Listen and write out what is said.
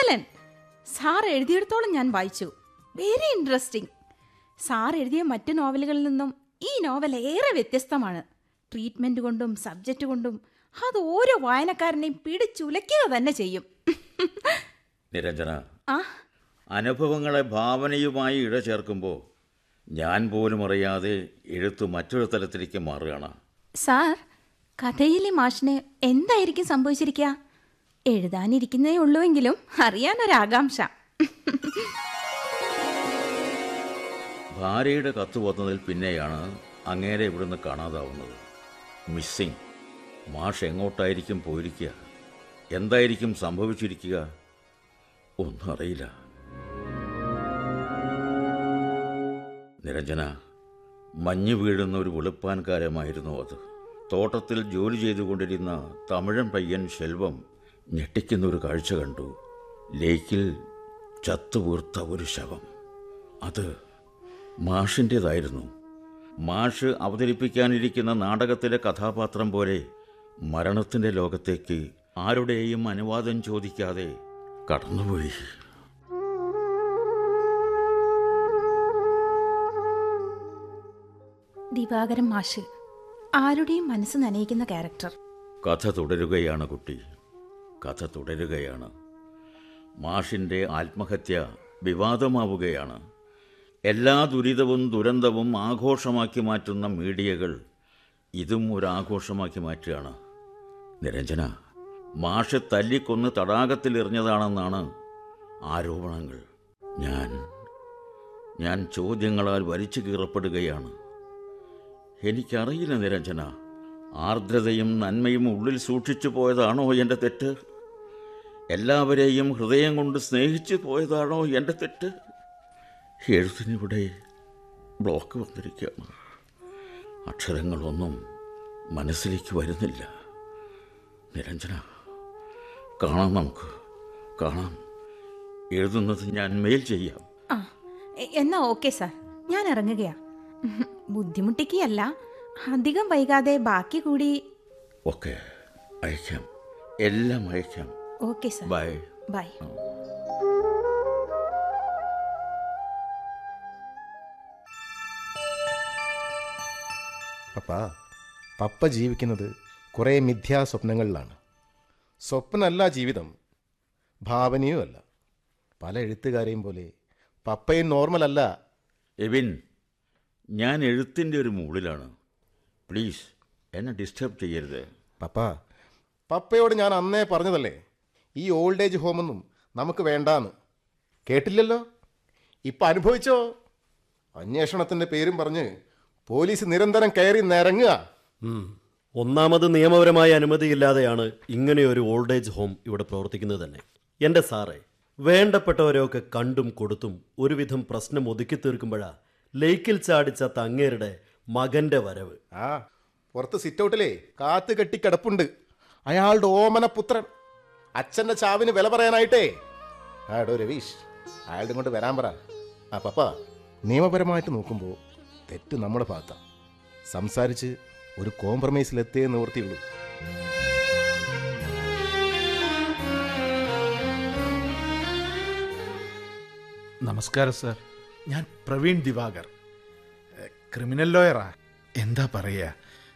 Excellent sir എഴുതിയിടത്തോളം ഞാൻ വായിച്ചു very interesting sir എഴുതിയ മറ്റു നോവലുകളിൽ നിന്നും ഈ നോവൽ ഏറെ വ്യത്യസ്തമാണ് ട്രീറ്റ്മെന്റ് കൊണ്ടും സബ്ജക്റ്റ് കൊണ്ടും അത് ഓരോ വായനക്കാരനെയും പിടിച്ചുലയ്ക്കുക തന്നെ ചെയ്യും നിരഞ്ജന ആ അനുഭവങ്ങളെ ഭാവനയുമായി ഇഴചേർക്കുമ്പോൾ ഞാൻ പോലും അറിയാതെ എഴുത്ത് മറ്റൊരു തലത്തിലേക്ക് മാറുകയാണ് സാർ കഥയിലെ മാഷിന് എന്തായിരിക്കും സംഭവിച്ചിരിക്കുക എഴുതാനിരിക്കുന്നേ ഉള്ളൂവെങ്കിലും അറിയാനൊരാകാംക്ഷ ഭാര്യയുടെ കത്ത് വന്നതിൽ പിന്നെയാണ് അങ്ങേരെ ഇവിടുന്ന് കാണാതാവുന്നത് മിസ്സിംഗ് മാഷ് എങ്ങോട്ടായിരിക്കും പോയിരിക്കുക എന്തായിരിക്കും സംഭവിച്ചിരിക്കുക ഒന്നും അറിയില്ല നിരഞ്ജന മഞ്ഞ് വീഴുന്ന ഒരു വെളുപ്പാൻകാരമായിരുന്നു അത് തോട്ടത്തിൽ ജോലി ചെയ്തുകൊണ്ടിരുന്ന തമിഴൻ പയ്യൻ ശെൽവം ഞെട്ടിക്കുന്ന ഒരു കാഴ്ച കണ്ടു ലേക്കിൽ ചത്തുവീർത്ത ഒരു ശവം അത് മാഷിൻ്റേതായിരുന്നു മാഷ് അവതരിപ്പിക്കാനിരിക്കുന്ന നാടകത്തിലെ കഥാപാത്രം പോലെ മരണത്തിൻ്റെ ലോകത്തേക്ക് ആരുടെയും അനുവാദം ചോദിക്കാതെ കടന്നുപോയി ദിവാകരൻ മാഷ് ആരുടെയും മനസ്സ് നനയിക്കുന്ന ക്യാരക്ടർ കഥ തുടരുകയാണ് കുട്ടി കഥ തുടരുകയാണ് മാഷിൻ്റെ ആത്മഹത്യ വിവാദമാവുകയാണ് എല്ലാ ദുരിതവും ദുരന്തവും ആഘോഷമാക്കി മാറ്റുന്ന മീഡിയകൾ ഇതും ഒരു ആഘോഷമാക്കി മാറ്റുകയാണ് നിരഞ്ജന മാഷ് തല്ലിക്കൊന്ന് തടാകത്തിൽ എറിഞ്ഞതാണെന്നാണ് ആരോപണങ്ങൾ ഞാൻ ഞാൻ ചോദ്യങ്ങളാൽ വലിച്ചു കീറപ്പെടുകയാണ് എനിക്കറിയില്ല നിരഞ്ജന ആർദ്രതയും നന്മയും ഉള്ളിൽ സൂക്ഷിച്ചു പോയതാണോ എൻ്റെ തെറ്റ് എല്ലാവരെയും ഹൃദയം കൊണ്ട് സ്നേഹിച്ചു പോയതാണോ എൻ്റെ തെറ്റ് എഴുത്തിനിവിടെ ബ്ലോക്ക് വന്നിരിക്കുകയാണ് അക്ഷരങ്ങളൊന്നും മനസ്സിലേക്ക് വരുന്നില്ല നിരഞ്ജന കാണാം നമുക്ക് കാണാം എഴുതുന്നത് ഞാൻ മെയിൽ ചെയ്യാം ആ എ- എന്നാ ഓക്കെ സാർ ഞാൻ ഇറങ്ങുകയാ ബുദ്ധിമുട്ടിക്കുകയല്ല അധികം വൈകാതെ ബാക്കി കൂടി ഓക്കെ അയക്കാം എല്ലാം അയക്കാം ഓക്കെ സാർ ബൈ ബൈ പപ്പ പപ്പ ജീവിക്കുന്നത് കുറേ മിഥ്യാ സ്വപ്നങ്ങളിലാണ് സ്വപ്നമല്ല ജീവിതം ഭാവനയും അല്ല പല എഴുത്തുകാരെയും പോലെ പപ്പയും നോർമൽ അല്ല എവിൻ ഞാൻ എഴുത്തിൻ്റെ ഒരു മൂളിലാണ് പ്ലീസ് എന്നെ ഡിസ്റ്റർബ് ചെയ്യരുത് പപ്പ പപ്പയോട് ഞാൻ അന്നേ പറഞ്ഞതല്ലേ ഈ ഓൾഡ് ഏജ് ഹോമൊന്നും നമുക്ക് വേണ്ടാന്ന് കേട്ടില്ലല്ലോ ഇപ്പം അനുഭവിച്ചോ അന്വേഷണത്തിൻ്റെ പേരും പറഞ്ഞ് പോലീസ് നിരന്തരം കയറി നിരങ്ങുക ഉം. ഒന്നാമത് നിയമപരമായ അനുമതിയില്ലാതെയാണ് ഇങ്ങനെയൊരു ഓൾഡ് ഏജ് ഹോം ഇവിടെ പ്രവർത്തിക്കുന്നത് തന്നെ എൻ്റെ സാറേ വേണ്ടപ്പെട്ടവരെയൊക്കെ കണ്ടും കൊടുത്തും ഒരുവിധം പ്രശ്നം ഒതുക്കി തീർക്കുമ്പോഴാ ലേക്കിൽ ചാടിച്ച തങ്ങേരുടെ മകന്റെ വരവ് ആ പുറത്ത് സിറ്റൗട്ടിലേ കാത്ത് കെട്ടി കിടപ്പുണ്ട് അയാളുടെ ഓമന പുത്രൻ അച്ഛൻ്റെ ചാവിന് വില പറയാനായിട്ടേ ആടോ രവീഷ് അയാളുടെ കൊണ്ട് വരാൻ പറ ആ പപ്പ നിയമപരമായിട്ട് നോക്കുമ്പോൾ തെറ്റ് നമ്മുടെ ഭാഗത്താണ് സംസാരിച്ച് ഒരു കോംപ്രമൈസിലെത്തേ നിവൃത്തിയുള്ളൂ നമസ്കാരം സർ ഞാൻ പ്രവീൺ ദിവാകർ എ, ക്രിമിനൽ ലോയറാ എന്താ പറയുക